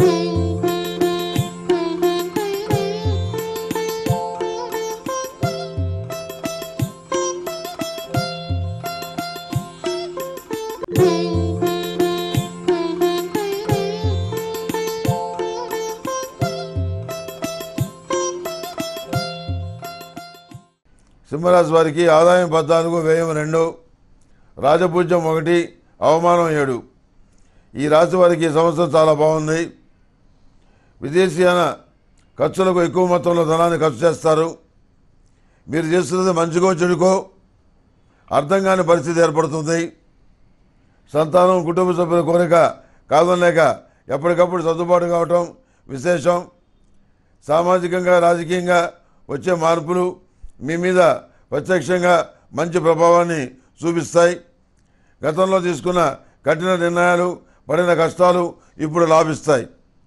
సింహరాశి వారికి ఆదాయం పద్నాలుగు వ్యయం రెండు రాజపూజ్యం ఒకటి అవమానం ఏడు ఈ రాశి వారికి ఈ సంవత్సరం చాలా బాగుంది విదేశీయాన ఖర్చులకు ఎక్కువ మొత్తంలో ధనాన్ని ఖర్చు చేస్తారు మీరు చేస్తున్నది మంచిగో చెడుకో అర్థం కాని పరిస్థితి ఏర్పడుతుంది సంతానం కుటుంబ సభ్యుల కోరిక కాదనలేక ఎప్పటికప్పుడు సర్దుబాటు కావటం విశేషం సామాజికంగా రాజకీయంగా వచ్చే మార్పులు మీ మీద ప్రత్యక్షంగా మంచి ప్రభావాన్ని చూపిస్తాయి గతంలో తీసుకున్న కఠిన నిర్ణయాలు పడిన కష్టాలు ఇప్పుడు లాభిస్తాయి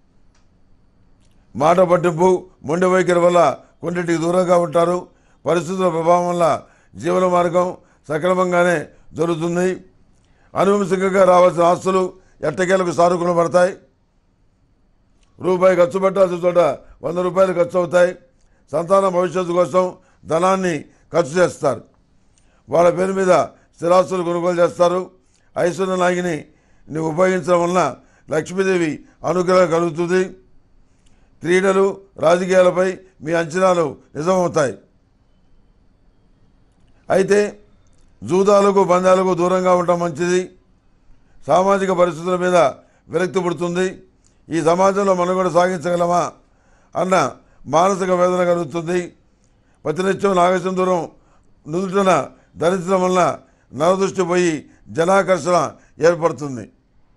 మాట పట్టింపు మొండి వైఖరి వల్ల కొన్నిటికి దూరంగా ఉంటారు పరిస్థితుల ప్రభావం వల్ల జీవన మార్గం సక్రమంగానే జరుగుతుంది అనువంశికంగా రావాల్సిన ఆస్తులు ఎట్టకేలకు సానుకూలం పడతాయి రూపాయి ఖర్చు పెట్టాల్సిన చోట వంద రూపాయలు ఖర్చు అవుతాయి సంతాన భవిష్యత్తు కోసం ధనాన్ని ఖర్చు చేస్తారు వాళ్ళ పేరు మీద స్థిరాస్తులు కొనుగోలు చేస్తారు ఐశ్వర్య నాగిని నువ్వు ఉపయోగించడం వలన లక్ష్మీదేవి అనుగ్రహం కలుగుతుంది క్రీడలు రాజకీయాలపై మీ అంచనాలు నిజమవుతాయి అయితే జూదాలకు బంధాలకు దూరంగా ఉండటం మంచిది సామాజిక పరిస్థితుల మీద విరక్తి పుడుతుంది ఈ సమాజంలో మనుగడ సాగించగలమా అన్న మానసిక వేదన కలుగుతుంది ప్రతినిత్యం నాగసింధూరం నుదుటన ధరించడం వలన నరదృష్టి పోయి జనాకర్షణ ఏర్పడుతుంది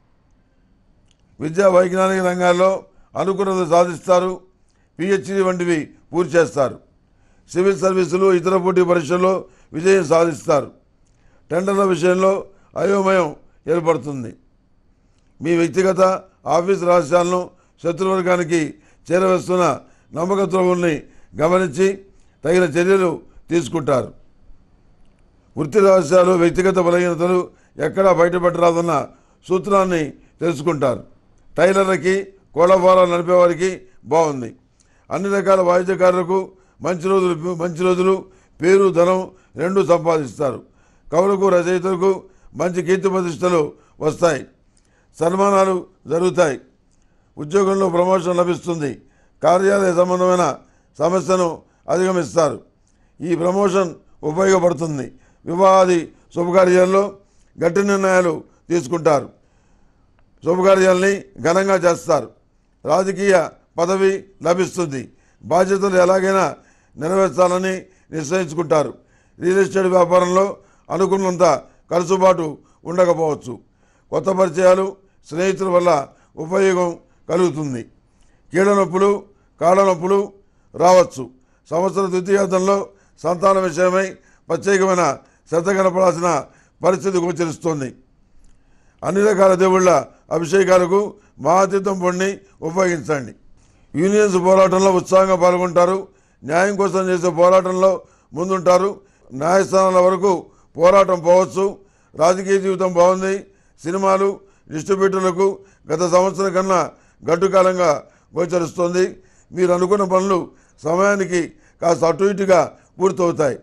విద్యా వైజ్ఞానిక రంగాల్లో అనుకున్నది సాధిస్తారు పిహెచ్డి వంటివి పూర్తి చేస్తారు సివిల్ సర్వీసులు ఇతర పోటీ పరీక్షల్లో విజయం సాధిస్తారు టెండర్ల విషయంలో అయోమయం ఏర్పడుతుంది మీ వ్యక్తిగత ఆఫీస్ రహస్యాలను శత్రువర్గానికి చేరవేస్తున్న నమ్మకత్వాన్ని గమనించి తగిన చర్యలు తీసుకుంటారు వృత్తి రహస్యాలు వ్యక్తిగత బలహీనతలు ఎక్కడా బయటపడరాదన్న సూత్రాన్ని తెలుసుకుంటారు టైలర్లకి కోళ్ళఫారాలు నడిపేవారికి బాగుంది అన్ని రకాల వాయిద్యకారులకు మంచి రోజులు మంచి రోజులు పేరు ధనం రెండు సంపాదిస్తారు కవులకు రచయితలకు మంచి కీర్తి ప్రతిష్టలు వస్తాయి సన్మానాలు జరుగుతాయి ఉద్యోగంలో ప్రమోషన్ లభిస్తుంది కార్యాలయ సంబంధమైన సమస్యను అధిగమిస్తారు ఈ ప్రమోషన్ ఉపయోగపడుతుంది వివాహాది శుభకార్యాల్లో గట్టి నిర్ణయాలు తీసుకుంటారు శుభకార్యాల్ని ఘనంగా చేస్తారు రాజకీయ పదవి లభిస్తుంది బాధ్యతలు ఎలాగైనా నెరవేర్చాలని నిశ్చయించుకుంటారు రియల్ ఎస్టేట్ వ్యాపారంలో అనుకున్నంత ఖర్చుబాటు ఉండకపోవచ్చు కొత్త పరిచయాలు స్నేహితుల వల్ల ఉపయోగం కలుగుతుంది కీళ్ళ నొప్పులు కాళ్ళ నొప్పులు రావచ్చు సంవత్సర ద్వితీయార్థంలో సంతాన విషయమై ప్రత్యేకమైన శ్రద్ధ కనపడాల్సిన పరిస్థితి గోచరిస్తోంది అన్ని రకాల దేవుళ్ళ అభిషేకాలకు మహాతీర్థం పొడిని ఉపయోగించండి యూనియన్స్ పోరాటంలో ఉత్సాహంగా పాల్గొంటారు న్యాయం కోసం చేసే పోరాటంలో ముందుంటారు న్యాయస్థానాల వరకు పోరాటం పోవచ్చు రాజకీయ జీవితం బాగుంది సినిమాలు డిస్ట్రిబ్యూటర్లకు గత సంవత్సరం కన్నా గడ్డు కాలంగా గోచరిస్తోంది మీరు అనుకున్న పనులు సమయానికి కాస్త అటు ఇటుగా పూర్తవుతాయి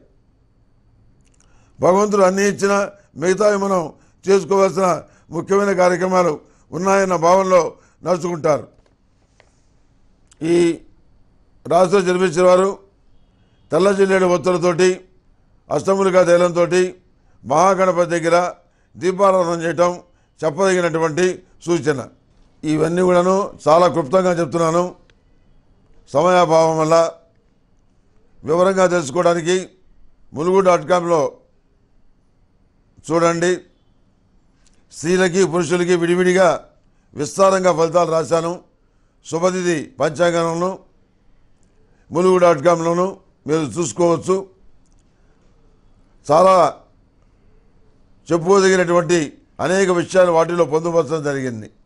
భగవంతుడు అన్ని ఇచ్చినా మిగతావి మనం చేసుకోవాల్సిన ముఖ్యమైన కార్యక్రమాలు ఉన్నాయన్న భావనలో నడుచుకుంటారు ఈ రాష్ట్ర జన్మించిన వారు తెల్ల జిల్లేడు ఒత్తులతోటి అష్టములుగా తైలంతో మహాగణపతి దగ్గర దీపారాధన చేయటం చెప్పదగినటువంటి సూచన ఇవన్నీ కూడాను చాలా క్లుప్తంగా చెప్తున్నాను సమయాభావం వల్ల వివరంగా తెలుసుకోవడానికి ములుగు డాట్ కామ్లో చూడండి స్త్రీలకి పురుషులకి విడివిడిగా విస్తారంగా ఫలితాలు రాశాను శుభతిథి పంచాంగంలోను ములుగు డాట్ కామ్లోను మీరు చూసుకోవచ్చు చాలా చెప్పుకోదగినటువంటి అనేక విషయాలు వాటిలో పొందుపరచడం జరిగింది